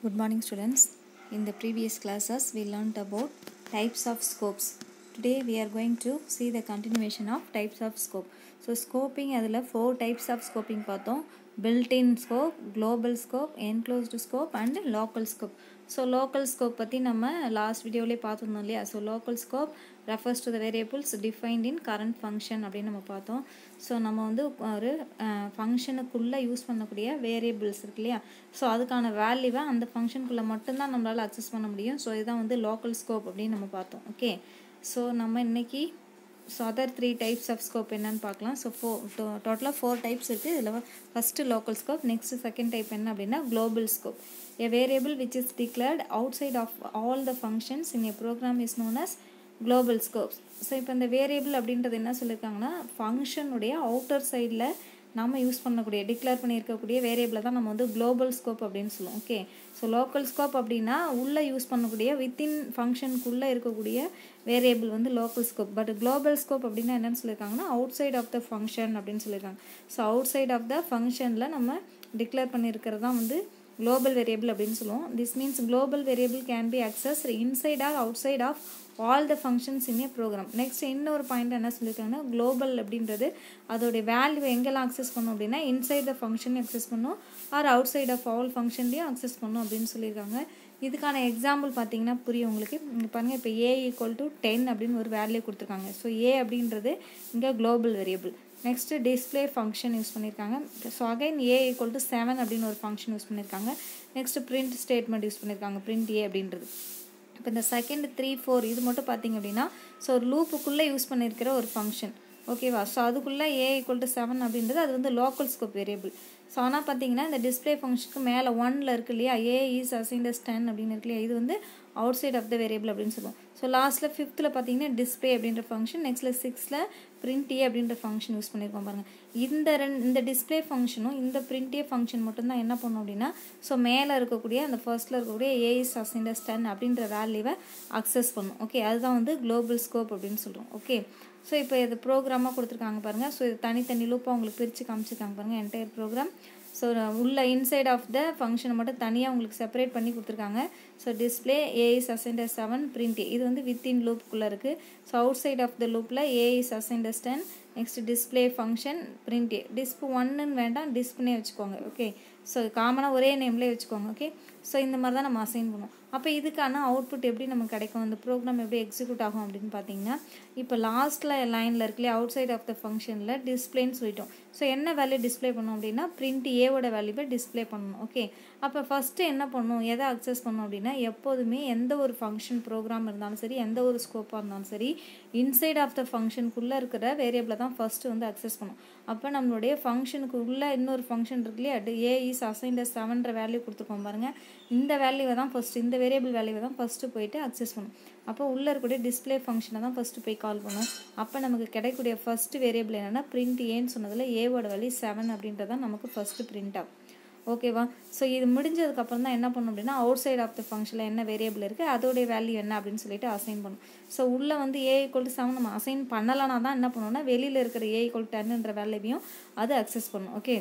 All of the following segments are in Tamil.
Good morning students. In the previous classes we learnt about types of scopes. Today we are going to see the continuation of types of scope. So scoping அதில் four types of scoping பார்த்தோம் built-in scope, global scope, enclosed scope and local scope. So local scope பற்றி நம்ம லாஸ்ட் வீடியோவிலே பார்த்துருந்தோம் இல்லையா so local scope refers to the variables defined in current function அப்படின்னு நம்ம பார்த்தோம் ஸோ நம்ம வந்து ஒரு ஃபங்க்ஷனுக்குள்ளே யூஸ் பண்ணக்கூடிய வேரியபிள்ஸ் இருக்கு இல்லையா ஸோ அதுக்கான வேல்யூவை அந்த ஃபங்க்ஷனுக்குள்ளே மட்டும்தான் நம்மளால் அக்சஸ் பண்ண முடியும் ஸோ இதுதான் வந்து லோக்கல் ஸ்கோப் அப்படின்னு நம்ம பார்த்தோம் ஓகே ஸோ நம்ம இன்னைக்கு so other three types of scope என்னன்னு பார்க்கலாம் ஸோ ஃபோ டோட்டலாக ஃபோர் டைப்ஸ் இருக்குது இதில் first local scope next second type என்ன அப்படின்னா global scope a variable which is declared outside of all the functions in a program is known as global scopes so இப்போ இந்த வேரியபிள் அப்படின்றது என்ன சொல்லியிருக்காங்கன்னா ஃபங்க்ஷனுடைய அவுட்டர் சைடில் நம்ம யூஸ் பண்ணக்கூடிய டிக்ளேர் பண்ணியிருக்கக்கூடிய வேரியபிளை தான் நம்ம வந்து குளோபல் ஸ்கோப் அப்படின்னு சொல்லுவோம் ஓகே ஸோ லோக்கல் ஸ்கோப் அப்படின்னா உள்ளே யூஸ் பண்ணக்கூடிய வித்தின் ஃபங்க்ஷனுக்குள்ளே இருக்கக்கூடிய வேரியபிள் வந்து local scope but global scope அப்படின்னா என்னென்னு சொல்லியிருக்காங்கன்னா outside of the function அப்படின்னு சொல்லியிருக்காங்க so outside of the ஃபங்க்ஷனில் நம்ம டிக்ளேர் பண்ணியிருக்கிறது தான் வந்து குளோபல் வேரியபிள் அப்படின்னு சொல்லுவோம் this means global variable can be access inside or outside of all the functions in a program next இன்னொரு பாயிண்ட் என்ன சொல்லியிருக்காங்கன்னா குளோபல் அப்படின்றது அதோடைய வேல்யூ எங்கெல்லாம் அக்சஸ் பண்ணும் அப்படின்னா இன்சைட் த ஃபங்க்ஷன் அக்சஸ் பண்ணும் or outside of all ஃபங்க்ஷன்லேயும் அக்சஸ் பண்ணும் அப்படின்னு சொல்லியிருக்காங்க இதுக்கான எக்ஸாம்பிள் பார்த்தீங்கன்னா புரியும் உங்களுக்கு இங்கே பாருங்கள் இப்போ ஏ ஈக்குவல் டு டென் அப்படின்னு ஒரு வேல்யூ கொடுத்துருக்காங்க ஸோ ஏ அப்படின்றது இங்கே global variable next display function use பண்ணியிருக்காங்க so again a equal to seven அப்படின்னு ஒரு ஃபங்க்ஷன் யூஸ் பண்ணியிருக்காங்க நெக்ஸ்ட்டு பிரிண்ட் ஸ்டேட்மெண்ட் யூஸ் பண்ணியிருக்காங்க பிரிண்ட் ஏ அப்படின்றது இப்போ இந்த செகண்ட் த்ரீ ஃபோர் இது மட்டும் பார்த்தீங்க அப்படின்னா ஸோ ஒரு லூப்புக்குள்ளே யூஸ் பண்ணியிருக்கிற ஒரு ஃபங்க்ஷன் ஓகேவா ஸோ அதுக்குள்ளே ஏ ஈக்குவல் டு செவன் அப்படின்றது அது வந்து லோக்கல் ஸ்கோப் வேரியபிள் ஸோ ஆனால் பார்த்தீங்கன்னா இந்த டிஸ்பிளே ஃபங்க்ஷனுக்கு மேலே ஒனில் இருக்கு இல்லையா ஏ இஸ் அசைண்டஸ் டென் அப்படின்னு இருக்கு இல்லையா இது வந்து outside of the variable அப்படின்னு சொல்லுவோம் ஸோ லாஸ்ட்டில் ஃபிஃப்த்தில் பார்த்தீங்கன்னா டிஸ்பிளே அப்படின்ற ஃபங்க்ஷன் நெக்ஸ்ட்டில் சிக்ஸில் பிரிண்ட் ஏ அப்படின்ற ஃபங்க்ஷன் யூஸ் பண்ணியிருக்கோம் பாருங்கள் இந்த ரெண்டு இந்த டிஸ்பிளே ஃபங்க்ஷனும் இந்த பிரிண்ட் ஏ ஃபங்க்ஷன் மட்டும்தான் என்ன பண்ணும் அப்படின்னா ஸோ மேலே இருக்கக்கூடிய அந்த ஃபர்ஸ்ட்டில் இருக்கக்கூடிய ஏ இஸ் அசைண்டஸ் டென் அப்படின்ற வேல்யூவை அக்சஸ் பண்ணும் ஓகே அதுதான் வந்து குளோபல் ஸ்கோப் அப்படின்னு சொல்கிறோம் ஓகே ஸோ இப்போ இது ப்ரோக்ராமாக கொடுத்துருக்காங்க பாருங்கள் ஸோ இது தனித்தனி லூப்பாக உங்களுக்கு பிரித்து காமிச்சிருக்காங்க பாருங்கள் என்டையர் ப்ரோக்ராம் ஸோ உள்ள இன்சைட் ஆஃப் த ஃபங்க்ஷனை மட்டும் தனியாக உங்களுக்கு செப்பரேட் பண்ணி கொடுத்துருக்காங்க so display a is assigned as seven print இது வந்து வித்தின் லூப்புக்குள்ளே இருக்குது so outside of the லூப்பில் a is assigned as ten next display function print a டிஸ்ப் ஒன்னுன்னு வேண்டாம் டிஸ்ப்னே வச்சுக்கோங்க ஓகே ஸோ காமனாக ஒரே நேம்லேயே வச்சுக்கோங்க ஓகே ஸோ இந்த மாதிரி தான் நம்ம அசைன் பண்ணுவோம் அப்போ இதுக்கான அவுட்புட் எப்படி நமக்கு கிடைக்கும் இந்த ப்ரோக்ராம் எப்படி எக்ஸிக்யூட் ஆகும் அப்படின்னு பார்த்தீங்கன்னா இப்போ லாஸ்ட்டில் லைனில் இருக்குல்லையே அவுட் சைட் ஆஃப் த ஃபங்க்ஷனில் டிஸ்பிளேன்னு சொல்லிட்டோம் ஸோ என்ன வேல்யூ டிஸ்பிளே பண்ணோம் அப்படின்னா பிரிண்ட் ஏவோட வேல்யூவை டிஸ்பிளே பண்ணணும் ஓகே அப்போ ஃபஸ்ட்டு என்ன பண்ணும் எதை அக்சஸ் பண்ணோம் அப்படின்னா எப்போதுமே எந்த ஒரு ஃபங்க்ஷன் ப்ரோக்ராம் இருந்தாலும் சரி எந்த ஒரு ஸ்கோப்பாக இருந்தாலும் சரி இன்சைட் ஆஃப் த ஃபங்க்ஷனுக்குள்ளே இருக்கிற வேரியபிளை தான் ஃபஸ்ட்டு வந்து அக்சஸ் பண்ணும் அப்போ நம்மளுடைய ஃபங்க்ஷனுக்கு உள்ளே இன்னொரு ஃபங்க்ஷன் இருக்கு இல்லையா ஏ இஸ் அசைன்ட செவன்ற வேல்யூ கொடுத்துருக்கோம் பாருங்கள் இந்த வேல்யூவை தான் ஃபஸ்ட்டு இந்த வேரியபிள் வேல்யூவை தான் ஃபஸ்ட்டு போயிட்டு அக்சஸ் பண்ணும் அப்போ உள்ளே இருக்கக்கூடிய டிஸ்பிளே ஃபங்க்ஷனை தான் ஃபஸ்ட்டு போய் கால் பண்ணும் அப்போ நமக்கு கிடைக்கக்கூடிய ஃபஸ்ட்டு வேரியபிள் என்னென்னா பிரிண்ட் ஏன்னு சொன்னதில் ஏவோட வேல்யூ செவன் அப்படின்றதான் நமக்கு ஃபஸ்ட்டு பிரிண்ட் ஆகும் ஓகேவா ஸோ இது முடிஞ்சதுக்கப்புறம் தான் என்ன பண்ணும் அப்படின்னா அவுட் சைட் ஆஃப் த ஃபங்க்ஷனில் என்ன வேரியபிள் இருக்குது அதோடைய வேல்யூ என்ன அப்படின்னு சொல்லிட்டு அசைன் பண்ணும் ஸோ உள்ளே வந்து ஏ ஈக்குவல் டு செவன் நம்ம அசைன் பண்ணலான்னா தான் என்ன பண்ணுவோம்னா வெளியில் இருக்கிற ஏ ஈக்குவல் டென்ன்ற வேல்யூவையும் அது அக்சஸ் பண்ணும் ஓகே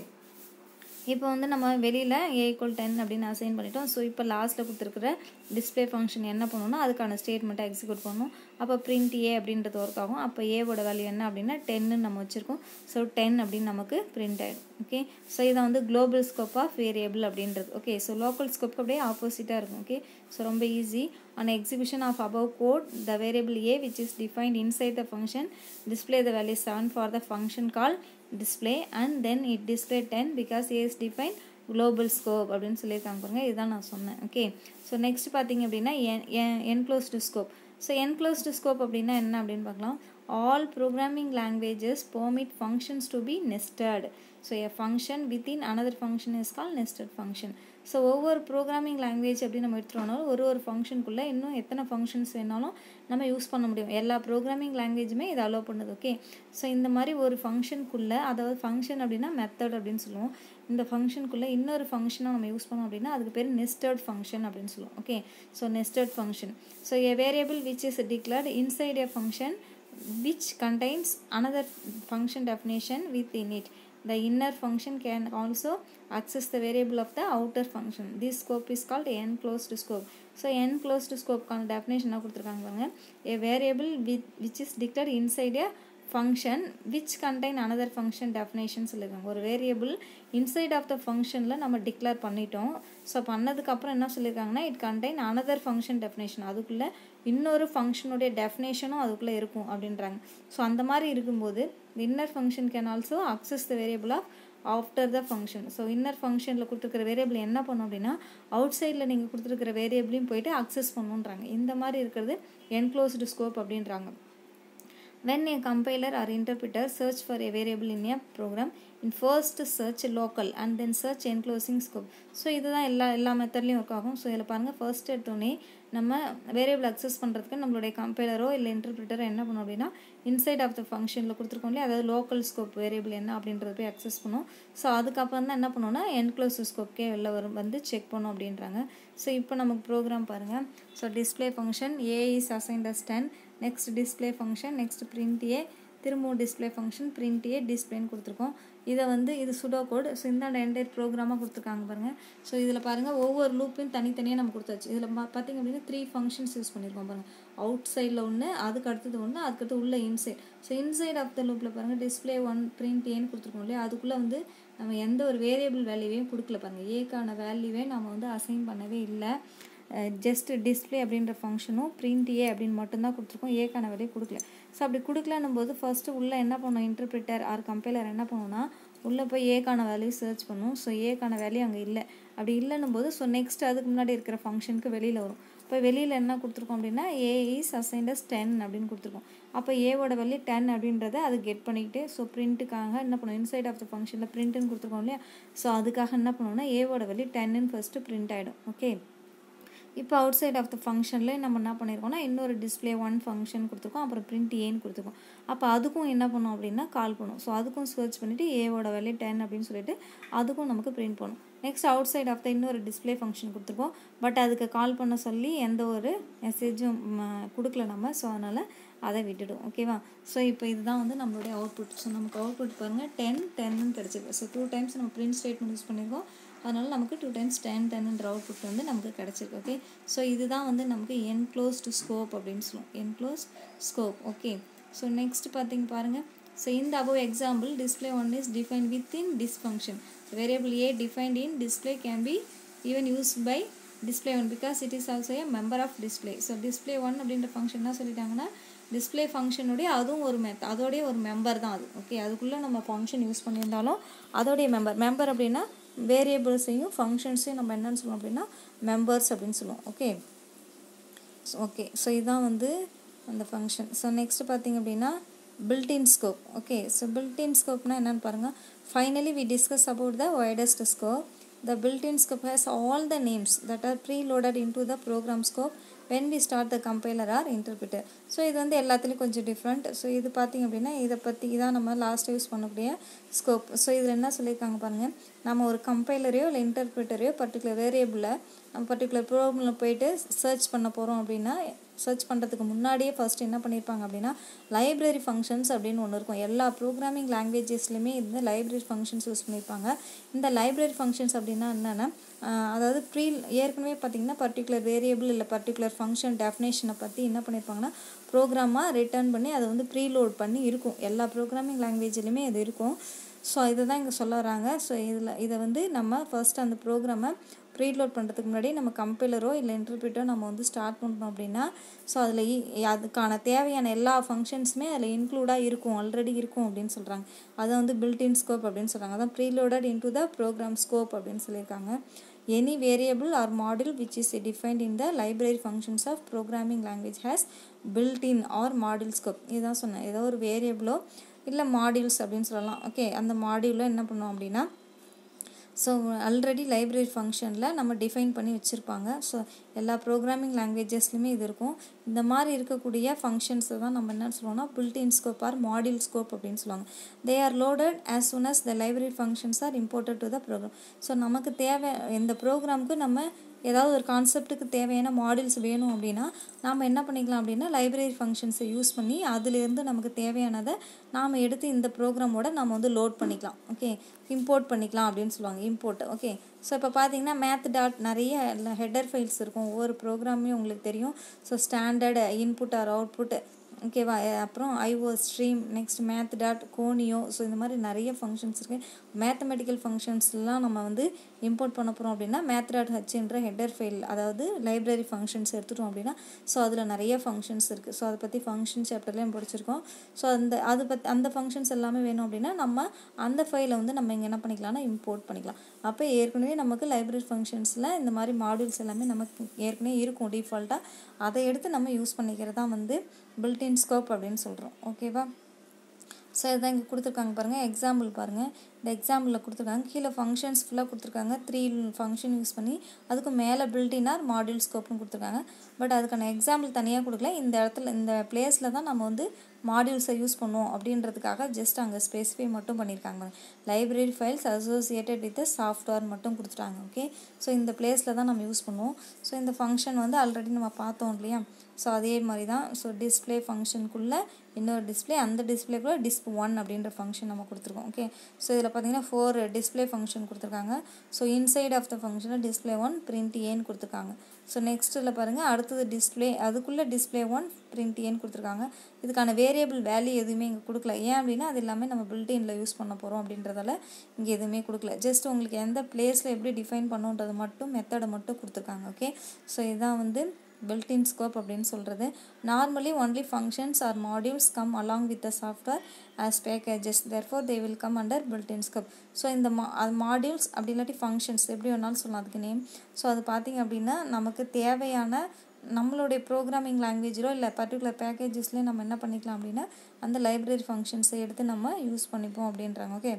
இப்போ வந்து நம்ம வெளியில் ஏ ஈக்குவல் டென் அப்படின்னு அசைன் பண்ணிட்டோம் ஸோ இப்போ லாஸ்ட்டில் கொடுத்துருக்குற டிஸ்பிளே ஃபங்க்ஷன் என்ன பண்ணணும்னா அதுக்கான ஸ்டேட்மெண்ட்டை எக்ஸிக்யூட் பண்ணணும் அப்போ பிரிண்ட் ஏ அப்படின்றது ஒர்க் ஆகும் அப்போ ஏவோட வேல்யூ என்ன அப்படின்னா டென்னு நம்ம வச்சுருக்கோம் ஸோ டென் அப்படின்னு நமக்கு பிரிண்ட் ஆகிடும் ஓகே ஸோ இதை வந்து குளோபல் ஸ்கோப் ஆஃப் வேரியபிள் அப்படின்றது ஓகே ஸோ லோக்கல் ஸ்கோப் அப்படியே ஆப்போசிட்டாக இருக்கும் ஓகே ஸோ ரொம்ப easy an exhibition of above code the variable a which is defined inside the function display the value seven for the function call display and then it display 10 because A is defined global scope அப்படின்னு சொல்லியிருக்காங்க பாருங்க இதுதான் நான் சொன்னேன் ஓகே ஸோ நெக்ஸ்ட் பார்த்தீங்க அப்படின்னா enclosed scope so enclosed scope அப்படின்னா என்ன அப்படின்னு பார்க்கலாம் all programming languages permit functions to be nested so a function within another function is call nested function so ஒவ்வொரு ப்ரோக்ராமிங் லாங்குவேஜ் எப்படி நம்ம எடுத்துகிட்டோம்னாலும் ஒரு ஒரு ஃபங்க்ஷனுக்குள்ளே இன்னும் எத்தனை ஃபங்க்ஷன்ஸ் வேணாலும் நம்ம யூஸ் பண்ண முடியும் எல்லா ப்ரோக்ராமிங் லாங்குவேஜுமே இதை அலோவ் பண்ணுது ஓகே ஸோ இந்த மாதிரி ஒரு ஃபங்க்ஷனுக்குள்ளே அதாவது ஃபங்க்ஷன் அப்படின்னா மெத்தட் அப்படின்னு சொல்லுவோம் இந்த ஃபங்க்ஷனுக்குள்ளே இன்னொரு ஃபங்க்ஷனாக நம்ம யூஸ் பண்ணோம் அப்படின்னா அதுக்கு பேர் நெஸ்டட் ஃபங்க்ஷன் அப்படின்னு சொல்லுவோம் okay so nested function so a variable which is declared inside a function which contains another function definition within it the inner function can also access the variable of the outer function this scope is called enclosed scope so enclosed scope கான definition என்ன கொடுத்துருக்காங்க பாருங்க a variable with, which is declared inside a function which contain another function definition சொல்லியிருக்காங்க ஒரு வேரியபிள் இன்சைட் ஆஃப் த ஃபங்க்ஷனில் நம்ம டிக்ளேர் பண்ணிட்டோம் ஸோ பண்ணதுக்கப்புறம் என்ன சொல்லியிருக்காங்கன்னா it contain another function definition அதுக்குள்ளே இன்னொரு ஃபங்க்ஷனுடைய டெஃபினேஷனும் அதுக்குள்ளே இருக்கும் அப்படின்றாங்க ஸோ அந்த மாதிரி இருக்கும்போது inner function can also access the variable of after the function so inner ஃபங்க்ஷனில் கொடுத்துருக்கிற வேரியபிள் என்ன பண்ணும் அப்படின்னா அவுட் சைடில் நீங்கள் கொடுத்துருக்கிற வேரியபிளையும் போயிட்டு அக்சஸ் பண்ணுன்றாங்க இந்த மாதிரி இருக்கிறது என்க்ளோஸ்டு ஸ்கோப் அப்படின்றாங்க when a compiler or interpreter search for a variable in a program in first search local and then search enclosing scope so இதுதான் எல்லா எல்லா மெத்தட்லேயும் ஒர்க் ஆகும் ஸோ இதில் பாருங்கள் ஃபர்ஸ்ட் எடுத்தோடனே நம்ம வேரியபிள் அக்சஸ் பண்ணுறதுக்கு நம்மளுடைய கம்பைலரோ இல்லை இன்டர்பிரிட்டரோ என்ன பண்ணும் அப்படின்னா இன்சைட் ஆஃப் த ஃபங்க்ஷனில் கொடுத்துருக்கோம் இல்லையா அதாவது லோக்கல் ஸ்கோப் வேரியபிள் என்ன அப்படின்றத போய் அக்சஸ் பண்ணும் ஸோ அதுக்கப்புறம் தான் என்ன பண்ணோம்னா என்க்ளோஸ் ஸ்கோப்கே வெளில வரும் வந்து செக் பண்ணும் அப்படின்றாங்க ஸோ இப்போ நமக்கு ப்ரோக்ராம் பாருங்கள் so display function a is assigned as ten next display function next print a திரும்பவும் டிஸ்பிளே ஃபங்க்ஷன் பிரிண்ட் ஏ டிஸ்பிளேன்னு கொடுத்துருக்கோம் இதை வந்து இது சுடோ கோட் ஸோ இந்த என்டையர் ப்ரோக்ராமாக கொடுத்துருக்காங்க பாருங்கள் ஸோ இதில் பாருங்கள் ஒவ்வொரு லூப்பையும் தனித்தனியாக நம்ம கொடுத்தாச்சு இதில் பார்த்திங்க அப்படின்னா த்ரீ ஃபங்க்ஷன்ஸ் யூஸ் பண்ணியிருக்கோம் பாருங்கள் அவுட் சைடில் ஒன்று அதுக்கு அடுத்தது ஒன்று அதுக்கடுத்து உள்ள inside so inside of the லூப்பில் பாருங்கள் டிஸ்பிளே ஒன் பிரிண்ட் ஏன்னு கொடுத்துருக்கோம் இல்லையா அதுக்குள்ளே வந்து நம்ம எந்த ஒரு வேரியபிள் வேல்யூவையும் கொடுக்கல பாருங்கள் ஏக்கான வேல்யூவே நம்ம வந்து அசைன் பண்ணவே இல்லை ஜஸ்ட் டிஸ்பிளே அப்படின்ற ஃபங்க்ஷனும் பிரிண்ட் ஏ அப்படின்னு மட்டும்தான் கொடுத்துருக்கோம் ஏக்கான வேலையை கொடுக்கல ஸோ அப்படி கொடுக்கலன்னும் போது ஃபஸ்ட்டு உள்ளே என்ன பண்ணும் இன்டர்பிரிட்டர் ஆர் கம்பைலர் என்ன பண்ணுவோம்னா உள்ளே போய் ஏக்கான வேல்யூ சர்ச் பண்ணும் ஸோ ஏக்கான வேல்யூ அங்கே இல்லை அப்படி இல்லைன்னும் போது ஸோ நெக்ஸ்ட் அதுக்கு முன்னாடி இருக்கிற ஃபங்க்ஷனுக்கு வெளியில் வரும் இப்போ வெளியில் என்ன கொடுத்துருக்கோம் அப்படின்னா ஏ இஸ் அசைண்டஸ் டென் அப்படின்னு கொடுத்துருக்கோம் அப்போ ஏவோட வேல்யூ டென் அப்படின்றத அது கெட் பண்ணிக்கிட்டு ஸோ பிரிண்ட்டுக்காக என்ன பண்ணும் இன்சைட் ஆஃப் த ஃபங்க்ஷனில் பிரிண்ட்டுன்னு கொடுத்துருக்கோம் இல்லையா ஸோ அதுக்காக என்ன பண்ணுவோம்னா ஏவோட வேல்யூ டென்னு ஃபஸ்ட்டு பிரிண்ட் ஆகிடும் ஓகே இப்போ அவுட் சைட் ஆஃப் த ஃபங்க்ஷனில் நம்ம என்ன பண்ணியிருக்கோம்னா இன்னொரு டிஸ்பிளே ஒன் ஃபங்க்ஷன் கொடுத்துருக்கோம் அப்புறம் பிரிண்ட் ஏன்னு கொடுத்துருக்கோம் அப்போ அதுக்கும் என்ன பண்ணும் அப்படின்னா கால் பண்ணும் ஸோ அதுக்கும் சர்ச் பண்ணிவிட்டு ஏவோட வேல்யூ டென் அப்படின்னு சொல்லிட்டு அதுக்கும் நமக்கு பிரிண்ட் பண்ணும் next outside of the இன்னொரு டிஸ்பிளே ஃபங்க்ஷன் கொடுத்துருக்கோம் பட் அதுக்கு கால் பண்ண சொல்லி எந்த ஒரு மெசேஜும் கொடுக்கல நம்ம ஸோ அதனால் அதை விட்டுடும் ஓகேவா ஸோ இப்போ இதுதான் வந்து நம்மளுடைய அவுட்புட் ஸோ நமக்கு அவுட்புட் பாருங்கள் டென் டென்னு கிடச்சிருக்கு ஸோ டூ டைம்ஸ் நம்ம பிரிண்ட் ஸ்டேட்மெண்ட் யூஸ் பண்ணியிருக்கோம் அதனால் நமக்கு டூ டைம்ஸ் டென் டென்ன்ற அவுட்புட் வந்து நமக்கு கிடச்சிருக்கு ஓகே ஸோ இதுதான் வந்து நமக்கு என்க்ளோஸ்டு ஸ்கோப் அப்படின்னு சொல்லுவோம் enclosed scope okay so next பார்த்தீங்க பாருங்கள் ஸோ இந்த above example display one is defined within this function variable a defined in display can be even used by display one because it is also a member of display so display one அப்படின்ற ஃபங்க்ஷன் என்ன சொல்லிட்டாங்கன்னா டிஸ்பிளே ஃபங்க்ஷனுடைய அதுவும் ஒரு மெத் அதோடைய ஒரு மெம்பர் தான் அது ஓகே அதுக்குள்ளே நம்ம ஃபங்க்ஷன் யூஸ் பண்ணியிருந்தாலும் அதோடைய மெம்பர் மெம்பர் அப்படின்னா வேரியபிள்ஸையும் ஃபங்க்ஷன்ஸையும் நம்ம என்னன்னு சொல்லுவோம் அப்படின்னா மெம்பர்ஸ் அப்படின்னு சொல்லுவோம் ஓகே ஓகே ஸோ இதுதான் வந்து அந்த ஃபங்க்ஷன் ஸோ நெக்ஸ்ட் பார்த்தீங்க அப்படின்னா built-in scope okay so built-in scope na என்னன்னு பாருங்க finally we discuss about the widest scope the built-in scope has all the names that are preloaded into the program scope when we start the compiler or interpreter so இது வந்து எல்லாத்துலேயும் கொஞ்சம் டிஃப்ரெண்ட் ஸோ இது பார்த்திங்க அப்படின்னா இதை பற்றி இதான் நம்ம லாஸ்ட் யூஸ் பண்ணக்கூடிய ஸ்கோப் ஸோ இதில் என்ன சொல்லியிருக்காங்க பாருங்கள் நம்ம ஒரு கம்பைலரையோ இல்லை இன்டர்பிரிட்டரையோ பர்டிகுலர் வேரியபிளில் நம்ம பர்டிகுலர் ப்ரோக்ராமில் போயிட்டு சர்ச் பண்ண போகிறோம் அப்படின்னா சர்ச் பண்ணுறதுக்கு முன்னாடியே ஃபஸ்ட் என்ன பண்ணியிருப்பாங்க அப்படின்னா லைப்ரரி ஃபங்க்ஷன்ஸ் அப்படின்னு ஒன்று இருக்கும் எல்லா ப்ரோக்ராமிங் லாங்குவேஜஸ்லையுமே இந்த லைப்ரரி ஃபங்க்ஷன்ஸ் யூஸ் பண்ணியிருப்பாங்க இந்த லைப்ரரி ஃபங்க்ஷன்ஸ் அப்படின்னா என்னென்னா அதாவது ப்ரீ ஏற்கனவே பார்த்தீங்கன்னா பர்டிகுலர் வேரியபிள் இல்லை பர்டிகுலர் ஃபங்க்ஷன் டெஃபினேஷனை பற்றி என்ன பண்ணியிருப்பாங்கன்னா ப்ரோக்ராமாக ரிட்டர்ன் பண்ணி அதை வந்து ப்ரீலோட் பண்ணி இருக்கும் எல்லா ப்ரோக்ராமிங் லாங்குவேஜ்லையுமே இது இருக்கும் ஸோ இதை தான் இங்கே சொல்ல வராங்க ஸோ இதில் இதை வந்து நம்ம ஃபஸ்ட் அந்த ப்ரோக்ராமை ப்ரீலோட் பண்ணுறதுக்கு முன்னாடி நம்ம கம்பைலரோ இல்லை இன்டர்பிரிட்டோ நம்ம வந்து ஸ்டார்ட் பண்ணுறோம் அப்படின்னா ஸோ அதில் அதுக்கான தேவையான எல்லா ஃபங்க்ஷன்ஸுமே அதில் இன்க்ளூடாக இருக்கும் ஆல்ரெடி இருக்கும் அப்படின்னு சொல்கிறாங்க அதை வந்து பில்டின் ஸ்கோப் அப்படின்னு சொல்கிறாங்க அதான் preloaded into the program scope அப்படின்னு சொல்லியிருக்காங்க any variable or module which is defined in the library functions of programming language has built in or module scope இதுதான் சொன்னேன் ஏதோ ஒரு வேரியபிளோ இல்லை மாடியூல்ஸ் அப்படின்னு சொல்லலாம் ஓகே அந்த மாடியூலில் என்ன பண்ணோம் அப்படின்னா ஸோ ஆல்ரெடி லைப்ரரி ஃபங்க்ஷனில் நம்ம டிஃபைன் பண்ணி வச்சுருப்பாங்க ஸோ எல்லா ப்ரோக்ராமிங் லாங்குவேஜஸ்லையுமே இது இருக்கும் இந்த மாதிரி இருக்கக்கூடிய ஃபங்க்ஷன்ஸை தான் நம்ம என்ன சொல்லுவோம்னா built in scope or module scope அப்படின்னு சொல்லுவாங்க they are loaded as soon as the library functions are imported to the program so நமக்கு தேவை எந்த ப்ரோக்ராமுக்கு நம்ம ஏதாவது ஒரு கான்செப்ட்டுக்கு தேவையான மாடியூல்ஸ் வேணும் அப்படின்னா நாம் என்ன பண்ணிக்கலாம் அப்படின்னா லைப்ரரி ஃபங்க்ஷன்ஸை யூஸ் பண்ணி அதிலேருந்து நமக்கு தேவையானதை நாம் எடுத்து இந்த ப்ரோக்ராமோட நம்ம வந்து லோட் பண்ணிக்கலாம் ஓகே இம்போர்ட் பண்ணிக்கலாம் அப்படின்னு சொல்லுவாங்க இம்போர்ட் ஓகே ஸோ இப்போ பார்த்தீங்கன்னா மேத் டாட் நிறைய ஹெட்டர் ஃபைல்ஸ் இருக்கும் ஒவ்வொரு ப்ரோக்ராமே உங்களுக்கு தெரியும் so standard input or output ஓகேவா அப்புறம் IO stream next math dot conio so இந்த மாதிரி நிறைய ஃபங்க்ஷன்ஸ் இருக்குது மேத்தமெட்டிக்கல் ஃபங்க்ஷன்ஸ்லாம் நம்ம வந்து இம்போர்ட் பண்ண போகிறோம் அப்படின்னா மேத் டாட் ஹச்ன்ற ஹெட்டர் ஃபைல் அதாவது லைப்ரரி ஃபங்க்ஷன்ஸ் எடுத்துட்டோம் அப்படின்னா ஸோ அதில் நிறைய ஃபங்க்ஷன்ஸ் இருக்குது ஸோ அதை பற்றி ஃபங்க்ஷன் சாப்டர்லேயும் படிச்சிருக்கோம் ஸோ அந்த அது பற்றி அந்த ஃபங்க்ஷன்ஸ் எல்லாமே வேணும் அப்படின்னா நம்ம அந்த ஃபைலை வந்து நம்ம இங்கே என்ன பண்ணிக்கலாம்னா இம்போர்ட் பண்ணிக்கலாம் அப்போ ஏற்கனவே நமக்கு லைப்ரரி ஃபங்க்ஷன்ஸில் இந்த மாதிரி மாடியூல்ஸ் எல்லாமே நமக்கு ஏற்கனவே இருக்கும் டிஃபால்ட்டாக அதை எடுத்து நம்ம யூஸ் பண்ணிக்கிறது தான் வந்து பில்டின் ஸ்கோப் அப்படின்னு சொல்கிறோம் ஓகேவா ஸோ இதான் இங்கே கொடுத்துருக்காங்க பாருங்கள் எக்ஸாம்பிள் பாருங்கள் இந்த எக்ஸாம்பிளில் கொடுத்துருக்காங்க கீழே ஃபங்க்ஷன்ஸ் ஃபுல்லாக கொடுத்துருக்காங்க த்ரீ ஃபங்க்ஷன் யூஸ் பண்ணி அதுக்கு மேலே பில்டினார் மாடியூல் ஸ்கோப்னு கொடுத்துருக்காங்க பட் அதுக்கான எக்ஸாம்பிள் தனியாக கொடுக்கல இந்த இடத்துல இந்த பிளேஸில் தான் நம்ம வந்து மாடியூல்ஸை யூஸ் பண்ணுவோம் அப்படின்றதுக்காக ஜஸ்ட் அங்கே ஸ்பெசிஃபை மட்டும் பண்ணியிருக்காங்க library files associated with software மட்டும் கொடுத்துட்டாங்க ஓகே ஸோ இந்த பிளேஸில் தான் நம்ம யூஸ் பண்ணுவோம் ஸோ இந்த ஃபங்க்ஷன் வந்து ஆல்ரெடி நம்ம பார்த்தோம் இல்லையா ஸோ அதே மாதிரி தான் ஸோ டிஸ்பிளே ஃபங்க்ஷனுக்குள்ளே இன்னொரு டிஸ்பிளே அந்த டிஸ்பிளேக்குள்ளே டிஸ்ப் ஒன் அப்படின்ற ஃபங்க்ஷன் நம்ம கொடுத்துருக்கோம் ஓகே ஸோ இதில் பார்த்தீங்கன்னா ஃபோர் டிஸ்பிளே ஃபங்க்ஷன் கொடுத்துருக்காங்க ஸோ இன்சைட் ஆஃப் த ஃபங்க்ஷனில் டிஸ்பிளே ஒன் பிரிண்ட் ஏன்னு கொடுத்துருக்காங்க ஸோ நெக்ஸ்ட்டில் பாருங்கள் அடுத்தது டிஸ்பிளே அதுக்குள்ளே டிஸ்பிளே ஒன் பிரிண்ட் ஏன்னு கொடுத்துருக்காங்க இதுக்கான வேரியபிள் வேல்யூ எதுவுமே இங்கே கொடுக்கல ஏன் அப்படின்னா அது எல்லாமே நம்ம பில்டினில் யூஸ் பண்ண போகிறோம் அப்படின்றதால இங்கே எதுவுமே கொடுக்கல ஜஸ்ட் உங்களுக்கு எந்த பிளேஸில் எப்படி டிஃபைன் பண்ணுன்றது மட்டும் மெத்தடை மட்டும் கொடுத்துருக்காங்க ஓகே ஸோ இதுதான் வந்து built-in scope அப்படின்னு சொல்கிறது normally only functions or modules come along with the software as packages therefore they will come under built-in scope so இந்த மா அது மாடியூல்ஸ் அப்படி இல்லாட்டி ஃபங்க்ஷன்ஸ் எப்படி வேணாலும் சொல்லலாம் அதுக்கு நேம் ஸோ அது பார்த்திங்க அப்படின்னா நமக்கு தேவையான நம்மளுடைய ப்ரோக்ராமிங் லாங்குவேஜிலோ இல்லை பர்டிகுலர் பேக்கேஜஸ்லேயே நம்ம என்ன பண்ணிக்கலாம் அப்படின்னா அந்த லைப்ரரி ஃபங்க்ஷன்ஸை எடுத்து நம்ம யூஸ் பண்ணிப்போம் அப்படின்றாங்க ஓகே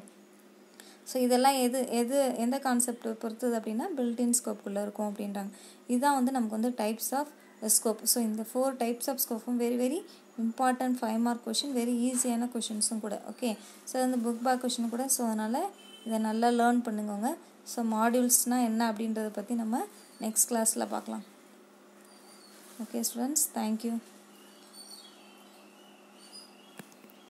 ஸோ இதெல்லாம் எது எது எந்த கான்செப்ட் பொறுத்தது அப்படின்னா பில்டின் ஸ்கோப்புக்குள்ளே இருக்கும் அப்படின்றாங்க இதுதான் வந்து நமக்கு வந்து டைப்ஸ் ஆஃப் ஸ்கோப் ஸோ இந்த ஃபோர் டைப்ஸ் ஆஃப் ஸ்கோப்பும் very very important five mark question very ஈஸியான கொஷின்ஸும் கூட ஓகே ஸோ அந்த புக் பேக் கொஷின் கூட ஸோ அதனால் இதை நல்லா லேர்ன் பண்ணுங்கங்க ஸோ மாடியூல்ஸ்னால் என்ன அப்படின்றத பற்றி நம்ம நெக்ஸ்ட் கிளாஸில் பார்க்கலாம் ஓகே ஸ்டூடெண்ட்ஸ் தேங்க்யூ